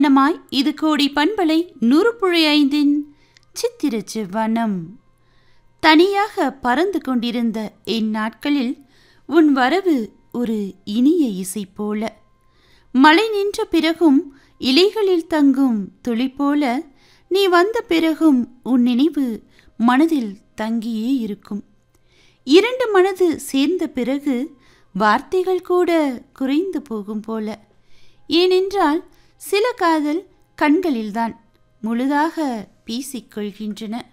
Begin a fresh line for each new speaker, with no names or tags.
நமாய் இது கோடி பண்பலை நூறுப்புழை ஐந்தின் சித்திரச் செவ்வனம் தனியாக பறந்து கொண்டிருந்த இந்நாட்களில் உன் வரவு ஒரு இனிய இசை போல மழை நின்ற பிறகும் இலைகளில் தங்கும் துளி போல நீ வந்த பிறகும் உன் நினைவு மனதில் தங்கியே இருக்கும் இரண்டு மனது சேர்ந்த பிறகு வார்த்தைகள் கூட குறைந்து போகும் போல ஏனென்றால் சில காதல் கண்களில்தான் முழுதாக பேசிக்கொள்கின்றன